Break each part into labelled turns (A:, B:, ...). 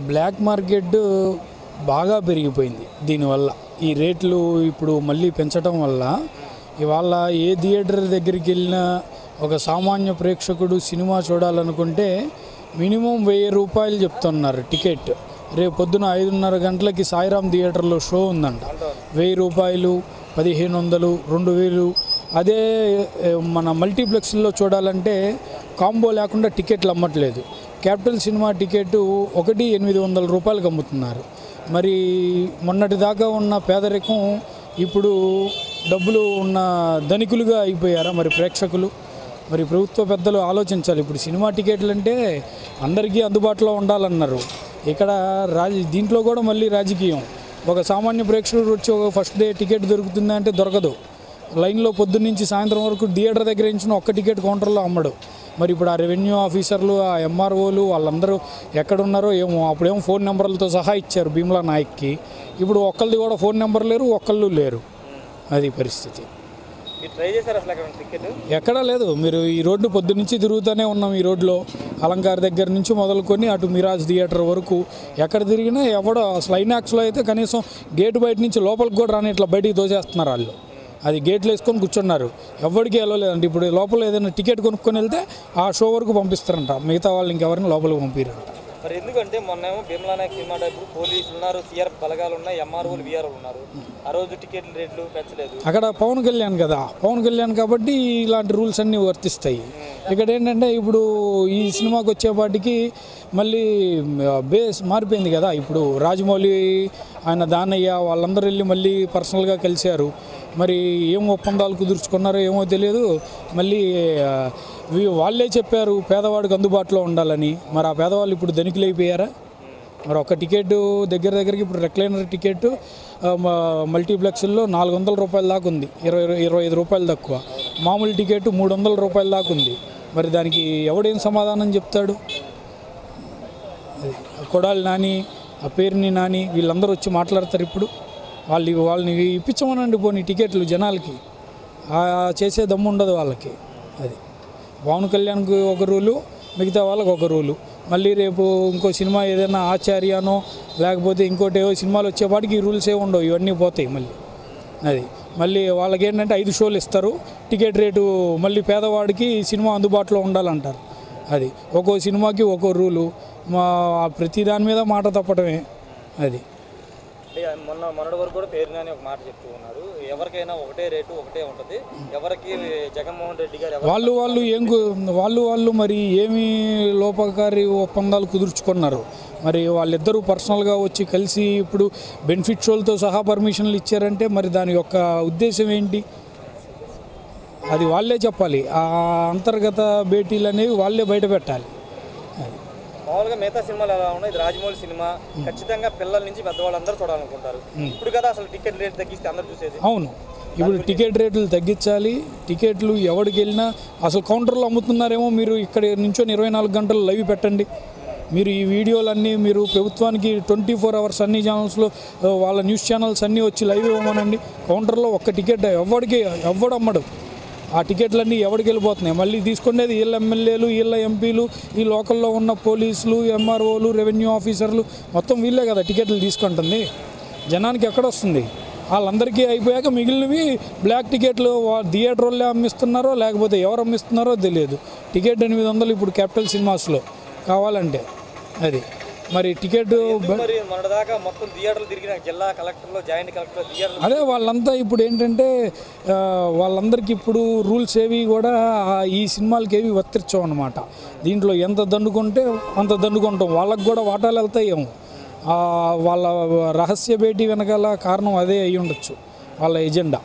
A: Black market బాగా పెరిగిపోయింది దీనివల్ల ఈ రేట్లు ఇప్పుడు మళ్ళీ పెంచడం వల్ల ఇవాళ ఏ థియేటర్ దగ్గరికి వెళ్ళినా ఒక సామాన్య ప్రేక్షకుడు సినిమా చూడాలనుకుంటే మినిమం వెయ్యి రూపాయలు చెప్తున్నారు టికెట్ రేపు పొద్దున ఐదున్నర గంటలకి సాయిరామ్ థియేటర్లో షో ఉందంట వెయ్యి రూపాయలు పదిహేను వందలు రెండు వేలు అదే ఏ, మన మల్టీప్లెక్స్లో చూడాలంటే కాంబో లేకుండా టికెట్లు అమ్మట్లేదు క్యాపిటల్ సినిమా టికెట్ ఒకటి ఎనిమిది వందల రూపాయలకు అమ్ముతున్నారు మరి మొన్నటి దాకా ఉన్న పేదరికం ఇప్పుడు డబ్బులు ఉన్న ధనికులుగా అయిపోయారా మరి ప్రేక్షకులు మరి ప్రభుత్వ పెద్దలు ఆలోచించాలి ఇప్పుడు సినిమా టికెట్లు అంటే అందరికీ అందుబాటులో ఉండాలన్నారు ఇక్కడ రాజ దీంట్లో కూడా మళ్ళీ రాజకీయం ఒక సామాన్య ప్రేక్షకుడు వచ్చి ఒక ఫస్ట్ డే టికెట్ దొరుకుతుందా అంటే దొరకదు లైన్లో పొద్దున్నుంచి సాయంత్రం వరకు థియేటర్ దగ్గర ఇచ్చిన ఒక్క టికెట్ కౌంటర్లో అమ్మడు మరి ఇప్పుడు ఆ రెవెన్యూ ఆఫీసర్లు ఆ ఎంఆర్ఓలు వాళ్ళందరూ ఎక్కడున్నారో ఏమో అప్పుడేమో ఫోన్ నెంబర్లతో సహా ఇచ్చారు భీమ్లా నాయక్కి ఇప్పుడు ఒక్కళ్ళది కూడా ఫోన్ నెంబర్ లేరు ఒక్కళ్ళు లేరు అది పరిస్థితి
B: మీరు ట్రై చేశారు అసలు అక్కడ టికెట్
A: ఎక్కడా లేదు మీరు ఈ రోడ్డు పొద్దునుంచి తిరుగుతూనే ఉన్నాం ఈ రోడ్లో అలంకార్ దగ్గర నుంచి మొదలుకొని అటు మిరాజ్ థియేటర్ వరకు ఎక్కడ తిరిగినా ఎవడో అసలు ఐనాక్స్లో అయితే కనీసం గేట్ బయట నుంచి లోపలికి కూడా రాని ఇట్లా బయటికి దోచేస్తున్నారు వాళ్ళు అది గేట్లు వేసుకొని కూర్చున్నారు ఎవరికి వెళ్ళలేదండి ఇప్పుడు లోపల ఏదైనా టికెట్ కొనుక్కొని వెళ్తే ఆ షో వరకు పంపిస్తారంట మిగతా వాళ్ళు ఇంకెవరిని లోపలికి పంపిరంట
B: మరి ఎందుకంటే మొన్నేమో భీమలా నాయక్ సినిమా టైపు పోలీసులు ఉన్నారు సిఆర్ బలగాలు ఉన్నాయి ఎంఆర్ఓలు విఆర్ఓలు ఉన్నారు ఆ రోజు టికెట్ రేట్లు పెంచలేదు
A: అక్కడ పవన్ కళ్యాణ్ కదా పవన్ కళ్యాణ్ కాబట్టి ఇలాంటి రూల్స్ అన్నీ వర్తిస్తాయి ఇక్కడ ఏంటంటే ఇప్పుడు ఈ సినిమాకి వచ్చేపాటికి మళ్ళీ బేస్ మారిపోయింది కదా ఇప్పుడు రాజమౌళి ఆయన దానయ్య వాళ్ళందరూ వెళ్ళి మళ్ళీ పర్సనల్గా కలిశారు మరి ఏం ఒప్పందాలు కుదుర్చుకున్నారో ఏమో తెలియదు మళ్ళీ ఆ, వీ- వాళ్ళే చెప్పారు పేదవాడికి అందుబాటులో ఉండాలని మరి ఆ పేదవాళ్ళు ఇప్పుడు ధనికులైపోయారా మరి ఒక టికెట్ దగ్గర దగ్గరికి ఇప్పుడు రెక్లైనర్ టికెట్ ఆ, మ- మల్టీప్లెక్స్లో నాలుగు వందల రూపాయల దాకా ఉంది ఇరవై ఇరవై ఐదు రూపాయలు తక్కువ మామూలు టికెట్ మూడు వందల రూపాయల దాకా ఉంది మరి దానికి ఎవడేం సమాధానం చెప్తాడు అది కొడాలి నాని ఆ పేరుని నాని వీళ్ళందరూ వచ్చి మాట్లాడతారు ఇప్పుడు వాళ్ళు వాళ్ళని ఇప్పించమనండి పోనీ టికెట్లు జనాలకి ఆ చేసే దమ్ము ఉండదు వాళ్ళకి అది పవన్ కళ్యాణ్కి ఒక రూలు మిగతా వాళ్ళకి ఒక రూలు మళ్ళీ రేపు ఇంకో సినిమా ఏదైనా ఆచార్యనో లేకపోతే ఇంకోటి ఏవో సినిమాలు వచ్చేపాటికి ఈ రూల్స్ ఏ ఉండవు ఇవన్నీ పోతాయి మళ్ళీ అది మళ్ళీ వాళ్ళకి ఏంటంటే ఐదు షోలు ఇస్తారు టికెట్ రేటు మళ్ళీ పేదవాడికి సినిమా అందుబాటులో ఉండాలంటారు అది ఒక్కో సినిమాకి ఒక్కో రూలు మా ప్రతి దాని మీద మాట తప్పటమే అది
B: అంటే మొన్న మొన్నటి వరకు కూడా పేరు నాని ఒక మాట చెప్తూ ఉన్నారు ఎవరికైనా ఒకటే రేటు ఒకటే ఉంటుంది ఎవరికి జగన్మోహన్ రెడ్డి గారు ఎవరు
A: వాళ్ళు వాళ్ళు ఏం కు- వాళ్ళు వాళ్ళు మరి ఏమి లోపకారి ఒప్పందాలు కుదుర్చుకున్నారు మరి వాళ్ళిద్దరూ పర్సనల్గా వచ్చి కలిసి ఇప్పుడు బెనిఫిట్ షోలతో సహా పర్మిషన్లు ఇచ్చారంటే మరి దాని యొక్క ఉద్దేశం ఏంటి అది వాళ్ళే చెప్పాలి ఆ అంతర్గత భేటీలు అనేవి వాళ్ళే బయట పెట్టాలి అది
B: మామూలుగా మిగతా సినిమాలు ఎలా ఉన్నాయి ఇది రాజమౌళి సినిమా ఖచ్చితంగా పిల్లల నుంచి పెద్దవాళ్ళందరూ చూడాలనుకుంటారు ఇప్పుడు కదా అసలు టికెట్ రేట్ తగ్గిస్తే అందరూ చూసేది
A: అవును ఇప్పుడు టికెట్ రేట్లు తగ్గించాలి టికెట్లు ఎవరికి వెళ్ళినా అసలు కౌంటర్లో అమ్ముతున్నారేమో మీరు ఇక్కడ నుంచొని ఇరవై నాలుగు గంటలు లైవ్ పెట్టండి మీరు ఈ వీడియోలన్నీ మీరు ప్రభుత్వానికి ట్వంటీ ఫోర్ అవర్స్ అన్ని ఛానల్స్లో ఆ, వాళ్ళ న్యూస్ ఛానల్స్ అన్నీ వచ్చి లైవ్ ఇవ్వమనండి కౌంటర్లో ఒక్క టికెట్ ఎవరికి ఎవడు అమ్మడు ఆ టికెట్లన్నీ ఎవరికి వెళ్ళిపోతున్నాయి మళ్ళీ తీసుకునేది వీళ్ళ ఎమ్మెల్యేలు వీళ్ళ ఎంపీలు ఈ లోకల్లో ఉన్న పోలీసులు ఎంఆర్ఓలు రెవెన్యూ ఆఫీసర్లు మొత్తం వీళ్ళే కదా టికెట్లు తీసుకుంటుంది జనానికి ఎక్కడ వస్తుంది వాళ్ళందరికీ అయిపోయాక మిగిలినవి బ్లాక్ టికెట్లు వా- థియేటర్ వాళ్ళే అమ్మిస్తున్నారో లేకపోతే ఎవరు అమ్మిస్తున్నారో తెలియదు టికెట్ ఎనిమిది వందలు ఇప్పుడు క్యాపిటల్ సినిమాస్లో కావాలంటే అది మరి టికెట్ బ-
B: మరి మొన్నటిదాకా మొత్తం థియేటర్లు తిరిగిన జిల్లా కలెక్టర్లో జాయింట్ కలెక్టర్ థియేటర్
A: అదే వాళ్ళంతా ఇప్పుడు ఏంటంటే ఆ, వాళ్ళందరికీ ఇప్పుడు రూల్స్ ఏవి కూడా ఆ, ఈ సినిమాలకి ఏవి వర్తించవు అనమాట దీంట్లో ఎంత దండుకుంటే అంత దండుకుంటాం వాళ్ళకి కూడా వాటాలు వెళ్తాయేమో ఆ, వాళ్ళ రహస్య భేటీ వెనకాల కారణం అదే అయి ఉండొచ్చు వాళ్ళ ఎజెండా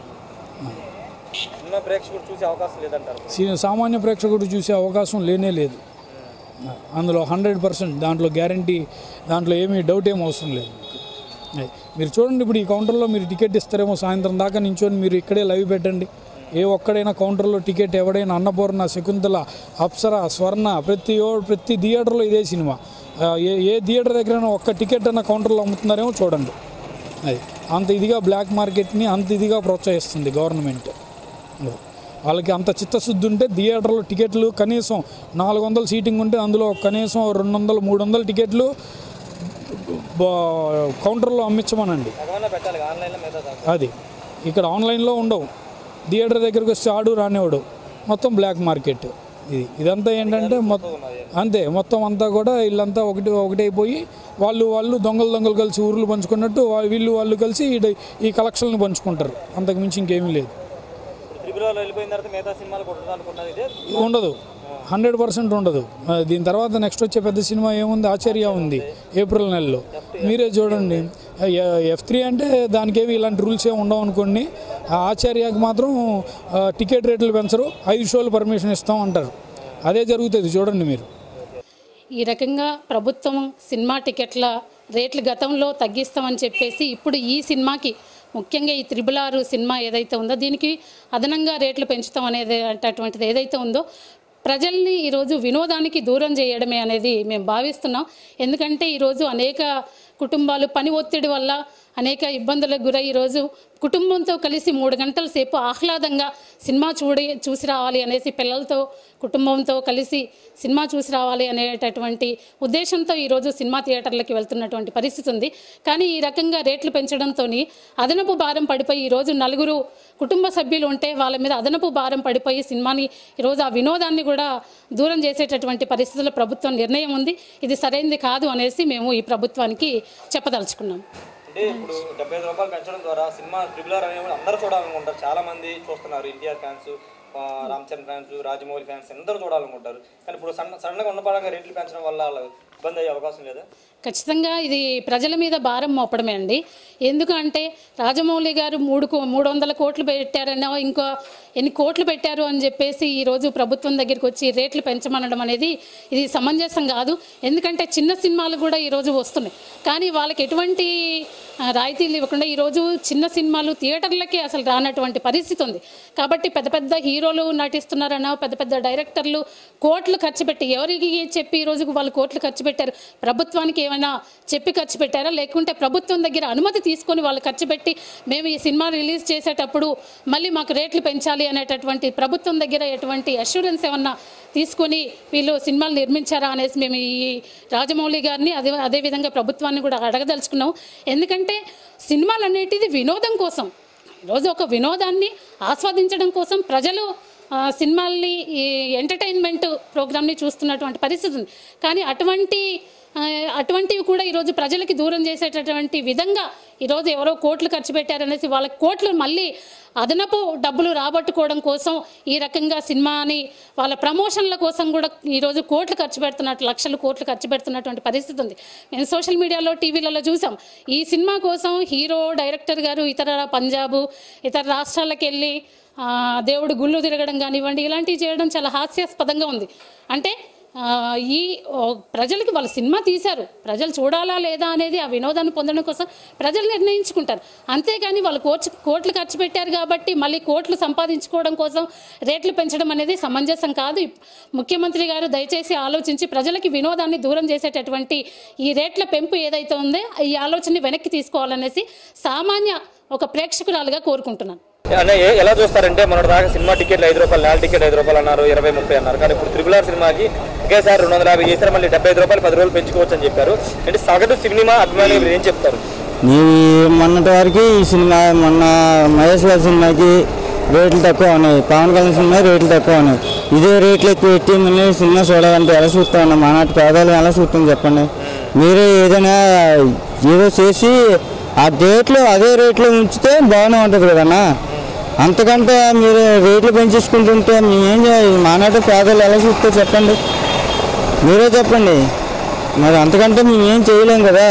B: సినిమా ప్రేక్షకుడు చూసే అవకాశం లేదంటారు
A: సి- సామాన్య ప్రేక్షకుడు చూసే అవకాశం లేనే లేదు అందులో హండ్రెడ్ పర్సెంట్ దాంట్లో గ్యారంటీ దాంట్లో ఏమీ డౌట్ ఏం అవసరం లేదు అది. మీరు చూడండి ఇప్పుడు ఈ కౌంటర్లో మీరు టికెట్ ఇస్తారేమో సాయంత్రం దాకా నించొని మీరు ఇక్కడే లైవ్ పెట్టండి ఏ ఒక్కడైనా కౌంటర్లో టికెట్ ఎవడైనా అన్నపూర్ణ శకుంతల అప్సర స్వర్ణ ప్రతి ఓ- ప్రతి థియేటర్లో ఇదే సినిమా ఆ, ఏ ఏ థియేటర్ దగ్గరైనా ఒక్క టికెట్ అన్న కౌంటర్లో అమ్ముతున్నారేమో చూడండి అది అంత ఇదిగా బ్లాక్ మార్కెట్ని అంత ఇదిగా ప్రోత్సహిస్తుంది గవర్నమెంట్ అది. వాళ్ళకి అంత చిత్తశుద్ధి ఉంటే థియేటర్లో టికెట్లు కనీసం నాలుగు వందల సీటింగ్ ఉంటే అందులో కనీసం రెండు వందలు మూడు వందల టికెట్లు బా- కౌంటర్లో అమ్మించమనండి
B: సగమన్నా పెట్టాలి ఆన్లైన్లో మిగతా సగం.
A: అది ఇక్కడ ఆన్లైన్లో ఉండవు థియేటర్ దగ్గరికి వస్తే ఆడు రానివాడు మొత్తం బ్లాక్ మార్కెట్ ఇది ఇదంతా ఏంటంటే మొత్తం అంతే మొత్తం అంతా కూడా వీళ్ళంతా ఒకటి ఒకటైపోయి వాళ్ళు వాళ్ళు దొంగలు దొంగలు కలిసి ఊర్లు పంచుకున్నట్టు వా- వీళ్ళు వాళ్ళు కలిసి ఈ- ఈ కలెక్షన్లు పంచుకుంటారు అంతకు మించి ఇంకేమీ లేదు
B: ఇప్పుడు త్రిపురలో వెళ్ళిపోయిన తర్వాత మిగతా సినిమాలు కొట్టడం అనుకుంటున్నది ఇదే
A: ఉండదు హండ్రెడ్ పర్సెంట్ ఉండదు ఆ, దీని తర్వాత నెక్స్ట్ వచ్చే పెద్ద సినిమా ఏముంది ఆచార్య ఉంది ఏప్రిల్ నెలలో మీరే చూడండి ఎఫ్ త్రీ అంటే దానికేమి ఇలాంటి రూల్స్ ఏమి ఉండవు అనుకోండి ఆ ఆచార్యకి మాత్రం ఆ, టికెట్ రేట్లు పెంచరు ఐదు షోలు పర్మిషన్ ఇస్తాం అంటారు అదే జరుగుతుంది చూడండి మీరు
C: ఈ రకంగా ప్రభుత్వం సినిమా టికెట్ల రేట్లు గతంలో తగ్గిస్తామని చెప్పేసి ఇప్పుడు ఈ సినిమాకి ముఖ్యంగా ఈ త్రిబుల్ ఆరు సినిమా ఏదైతే ఉందో దీనికి అదనంగా రేట్లు పెంచుతాం అనేది అటువంటిది ఏదైతే ఉందో ప్రజల్ని ఈరోజు వినోదానికి దూరం చేయడమే అనేది మేము భావిస్తున్నాం ఎందుకంటే ఈరోజు అనేక కుటుంబాలు పని ఒత్తిడి వల్ల అనేక ఇబ్బందులకు గురై ఈరోజు కుటుంబంతో కలిసి మూడు గంటల సేపు ఆహ్లాదంగా సినిమా చూడి చూసి రావాలి అనేసి పిల్లలతో కుటుంబంతో కలిసి సినిమా చూసి రావాలి అనేటటువంటి ఉద్దేశంతో ఈరోజు సినిమా థియేటర్లకి వెళ్తున్నటువంటి పరిస్థితి ఉంది కానీ ఈ రకంగా రేట్లు పెంచడంతో అదనపు భారం పడిపోయి ఈరోజు నలుగురు కుటుంబ సభ్యులు ఉంటే వాళ్ళ మీద అదనపు భారం పడిపోయి సినిమాని ఈరోజు ఆ వినోదాన్ని కూడా దూరం చేసేటటువంటి పరిస్థితుల్లో ప్రభుత్వం నిర్ణయం ఉంది ఇది సరైనది కాదు అనేసి మేము ఈ ప్రభుత్వానికి చెప్పదలుచుకున్నాం
B: అంటే ఇప్పుడు డెబ్బై ఐదు రూపాయలు పెంచడం ద్వారా సినిమా ట్రిపుల్ ఆర్ అనేవి అందరూ చూడాలనుకుంటారు చాలా మంది చూస్తున్నారు NTR fans Ram Charan fans Rajamouli fans అందరూ చూడాలనుకుంటారు కానీ ఇప్పుడు సన్న సన్నగా ఉన్న పరంగా రేట్లు పెంచడం వల్ల వాళ్ళ ఇబ్బంది అయ్యే అవకాశం లేదా
C: ఖచ్చితంగా ఇది ప్రజల మీద భారం మోపడమే అండి ఎందుకంటే రాజమౌళి గారు మూడు కో- మూడు వందల కోట్లు పెట్టారనో ఇంకో ఎన్ని కోట్లు పెట్టారు అని చెప్పేసి ఈరోజు ప్రభుత్వం దగ్గరికి వచ్చి రేట్లు పెంచమనడం అనేది ఇది సమంజసం కాదు ఎందుకంటే చిన్న సినిమాలు కూడా ఈరోజు వస్తున్నాయి కానీ వాళ్ళకి ఎటువంటి ఆ, రాయితీలు ఇవ్వకుండా ఈరోజు చిన్న సినిమాలు థియేటర్లకి అసలు రానటువంటి పరిస్థితి ఉంది కాబట్టి పెద్ద పెద్ద హీరోలు నటిస్తున్నారనో పెద్ద పెద్ద డైరెక్టర్లు కోట్లు ఖర్చు పెట్టి ఎవరికి చెప్పి ఈ రోజుకు వాళ్ళు కోట్లు ఖర్చు పెట్టారు ప్రభుత్వానికి ఏమైనా చెప్పి ఖర్చు పెట్టారా లేకుంటే ప్రభుత్వం దగ్గర అనుమతి తీసుకొని వాళ్ళు ఖర్చు పెట్టి మేము ఈ సినిమా రిలీజ్ చేసేటప్పుడు మళ్ళీ మాకు రేట్లు పెంచాలి అనేటటువంటి ప్రభుత్వం దగ్గర ఎటువంటి అష్యూరెన్స్ ఏమన్నా తీసుకొని వీళ్ళు సినిమాలు నిర్మించారా అనేసి మేము ఈ రాజమౌళి గారిని అదే అదేవిధంగా ప్రభుత్వాన్ని కూడా అడగదలుచుకున్నాం ఎందుకంటే సినిమాలు అనేటిది వినోదం కోసం ఈరోజు ఒక వినోదాన్ని ఆస్వాదించడం కోసం ప్రజలు ఆ, సినిమాల్ని ఈ ఎంటర్టైన్మెంట్ ప్రోగ్రామ్ని చూస్తున్నటువంటి పరిస్థితి ఉంది కానీ అటువంటి ఆ, అటువంటివి కూడా ఈరోజు ప్రజలకి దూరం చేసేటటువంటి విధంగా ఈరోజు ఎవరో కోట్లు ఖర్చు పెట్టారనేసి వాళ్ళ కోట్లు మళ్ళీ అదనపు డబ్బులు రాబట్టుకోవడం కోసం ఈ రకంగా సినిమాని వాళ్ళ ప్రమోషన్ల కోసం కూడా ఈరోజు కోట్లు ఖర్చు పెడుతున్నట్టు లక్షలు కోట్లు ఖర్చు పెడుతున్నటువంటి పరిస్థితి ఉంది మేము సోషల్ మీడియాలో టీవీలలో చూసాం ఈ సినిమా కోసం హీరో డైరెక్టర్ గారు ఇతర పంజాబు ఇతర రాష్ట్రాలకు వెళ్ళి ఆ, దేవుడు గుళ్ళు తిరగడం కానివ్వండి ఇలాంటివి చేయడం చాలా హాస్యాస్పదంగా ఉంది అంటే ఆ, ఈ ఓ, ప్రజలకి వాళ్ళు సినిమా తీశారు ప్రజలు చూడాలా లేదా అనేది ఆ వినోదాన్ని పొందడం కోసం ప్రజలు నిర్ణయించుకుంటారు అంతేగాని వాళ్ళు కోచ్ కోట్లు ఖర్చు పెట్టారు కాబట్టి మళ్ళీ కోట్లు సంపాదించుకోవడం కోసం రేట్లు పెంచడం అనేది సమంజసం కాదు ఇప్- ముఖ్యమంత్రి గారు దయచేసి ఆలోచించి ప్రజలకి వినోదాన్ని దూరం చేసేటటువంటి ఈ రేట్ల పెంపు ఏదైతే ఉందో ఈ ఆలోచనని వెనక్కి తీసుకోవాలనేసి సామాన్య ఒక ప్రేక్షకురాలుగా కోరుకుంటున్నాను
B: అంటే ఏ- ఎలా చూస్తారంటే మొన్నటి దాకా సినిమా టికెట్లు ఐదు రూపాయలు నేల టికెట్ ఐదు రూపాయలు అన్నారు ఇరవై ముప్పై అన్నారు కానీ ఇప్పుడు త్రిపుల్ ఆర్ సినిమాకి ఒకేసారి రెండు వందల యాభై చేశారు మళ్ళీ డెబ్బై ఐదు రూపాయలు పది రోజులు పెంచుకోవచ్చు అని చెప్పారు అంటే సగటు సినిమా అభిమానులు మీరు ఏం చెప్తారు
D: ఈ మొన్నటి వరకు ఈ సినిమా మొన్న మహేష్ గారి సినిమాకి రేట్లు తక్కువ ఉన్నాయి పవన్ కళ్యాణ్ సినిమా రేట్లు తక్కువ ఉన్నాయి ఇదే రేట్లు ఎక్కువ పెట్టి మళ్ళీ సినిమా చూడాలంటే ఎలా చూస్తా ఉన్నాం మానాటి పేదలు ఎలా చూస్తాం చెప్పండి మీరే ఏదైనా ఏదో చేసి ఆ డేట్లో అదే రేట్లో ఉంచితే బాగానే ఉంటుంది కదన్నా అంతకంటే మీరు రేట్లు పెంచేసుకుంటుంటే మేమేం చేయాలి మానాటి పేదలు ఎలా చూస్తే చెప్పండి మీరే చెప్పండి మరి అంతకంటే మేము ఏం చేయలేం కదా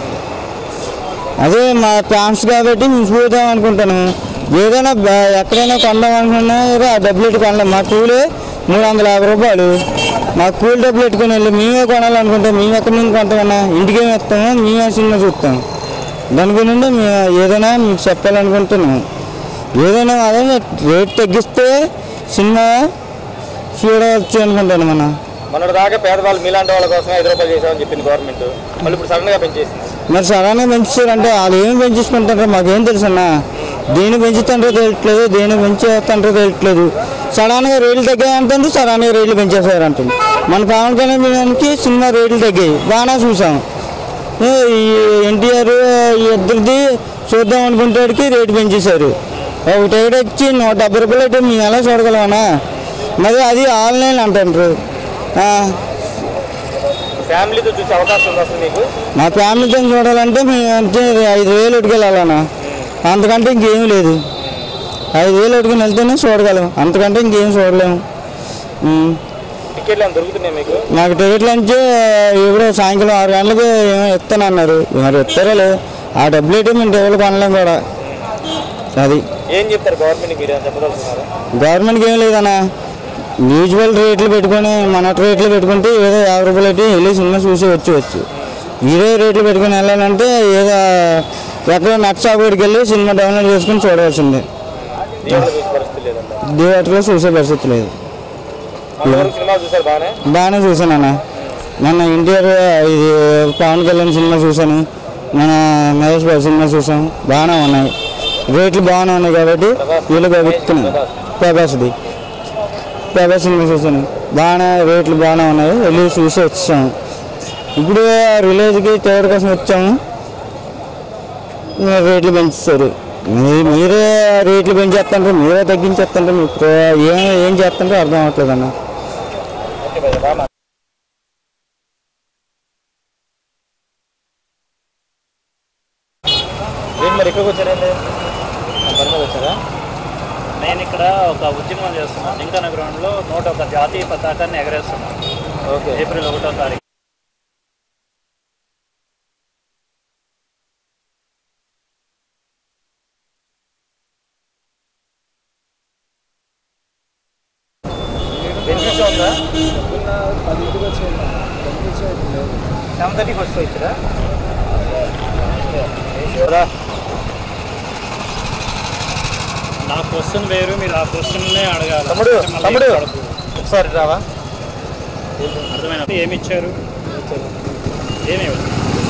D: అదే మా ఫ్యాన్స్ కాబట్టి మేము చూద్దాం అనుకుంటాను ఏదైనా బ- ఎక్కడైనా కొందాం అనుకున్నా ఏదో ఆ డబ్బులు ఎట్టు కొనలేం మా కూలే మూడు వందల యాభై రూపాయలు మా కూలి డబ్బులు ఎట్టుకుని వెళ్ళి మేమే కొనాలనుకుంటే మేము ఎక్కడి నుంచి కొంటామన్నా ఇంటికేమి ఇస్తాము మేమే సినిమా చూస్తాం దాని గురించి మేము ఏదైనా మీకు చెప్పాలనుకుంటున్నాం ఏదైనా అదే రేట్ తగ్గిస్తే సినిమా చూడవచ్చు అనుకుంటాను మనం
B: మొన్నటి దాకా పేదవాళ్ళు మీలాంటి వాళ్ళ కోసం ఐదు రూపాయలు చేసామని చెప్పింది గవర్నమెంట్ మళ్ళీ ఇప్పుడు సడన్ గా పెంచేసింది
D: మరి సడన్గా పెంచారంటే వాళ్ళు ఏమి పెంచేసుకుంటారో మాకేం తెలుసన్నా దేని పెంచుతుంటారో తెలియట్లేదు దేని పెంచేస్తుంటారో తెలియట్లేదు సడన్గా రేట్లు తగ్గాయి అంటుండ్రు సడన్గా రేట్లు పెంచేసారు అంటుంది మన పవన్ కళ్యాణ్ సినిమా రేట్లు తగ్గాయి బాగానే చూసాం ఏ, ఈ ఎన్టీఆర్ ఇద్దరిది చూద్దాం అనుకుంటాడికి రేటు పెంచేశారు ఒక టికెట్ వచ్చి నూట డెబ్బై రూపాయలు అయితే మేము ఎలా చూడగలమనా మరి అది ఆన్లైన్ అంటారు ఆ,
B: ఫ్యామిలీతో చూసే అవకాశం ఉంది అసలు మీకు
D: మా ఫ్యామిలీతో చూడాలంటే మేము అంటే ఐదు వేలు ఎట్టుకెళ్ళాలన్నా అంతకంటే ఇంకేం లేదు ఐదు వేలు ఎట్టుకుని వెళ్తేనే చూడగలం అంతకంటే ఇంకేం చూడలేము ఉమ్.
B: టికెట్లు ఏమైనా దొరుకుతున్నాయి మీకు
D: నాకు టికెట్లు అంటే ఎప్పుడో సాయంకాలం ఆరు గంటలకు ఏమో ఇస్తానన్నారు మరి ఇస్తారో లేదు ఆ డబ్బులు అయితే మేము టికెట్లు కొనలేం కూడా అది
B: ఏం చెప్తారు గవర్నమెంట్ మీరు ఏమైనా చెప్పదలుచుకున్నారా
D: గవర్నమెంట్కి ఏం లేదన్నా యూజువల్ రేట్లు పెట్టుకొని మన రేట్లు పెట్టుకుంటే ఏదో యాభై రూపాయలు పెట్టి వెళ్ళి సినిమా చూసి వచ్చి వచ్చు ఇదే రేట్లు పెట్టుకొని వెళ్ళాలంటే ఏదో ఎక్కడో నెట్ షాప్ దగ్గరికి వెళ్ళి సినిమా డౌన్లోడ్ చేసుకుని చూడవలసిందే
B: థియేటర్ చూసే పరిస్థితి లేదంట
D: థియేటర్లో చూసే పరిస్థితి లేదు
B: అంతవరకు సినిమా చూసారు బాగానే
D: బాగానే చూశాను అన్న మొన్న ఎన్టీఆర్ ఇది పవన్ కళ్యాణ్ సినిమా చూశాను మన మహేష్ బాబు సినిమా చూసాం బాగానే ఉన్నాయి రేట్లు బాగానే ఉన్నాయి కాబట్టి వీళ్ళు వెతుకుతున్నాను ప్రభాస్ది ప్రభాస్ సినిమా చూశాను బాగానే రేట్లు బాగానే ఉన్నాయి వెళ్ళి చూసి వచ్చాము ఇప్పుడు రిలేజ్కి థియేటర్ కోసం వచ్చాము ఇంకా రేట్లు పెంచుతారు మీ- మీరే రేట్లు పెంచేస్తుంటే మీరే తగ్గించేస్తుంటే మీకు ఏం ఏం చేస్తుంటే అర్థం అవ్వట్లేదు అన్న
B: ఓకే భయ్యా బాగా ఏంటి మరి ఎక్కడికి వచ్చారండి పని మీద వచ్చారా
E: నేను ఇక్కడ ఒక ఉద్యమం చేస్తున్నాను లింకన గ్రౌండ్లో నూట ఒక జాతీయ పతాకాన్ని ఎగరేస్తున్నాను
B: ఓకే
E: ఏప్రిల్ ఒకటో తారీఖు
B: బెనిఫిట్స్ ఉందా సెవెన్ థర్టీకి వచ్చి వచ్చారా
E: నా క్వశ్చన్ వేరు మీరు ఆ క్వశ్చన్నే అడగాలి
B: తమ్ముడు
E: మళ్ళీ
B: తమ్ముడు
E: కడుపు.
B: ఒకసారి రావా
E: అర్థమైనా ఏమి ఇచ్చారు ఏమి ఇవ్వలేదు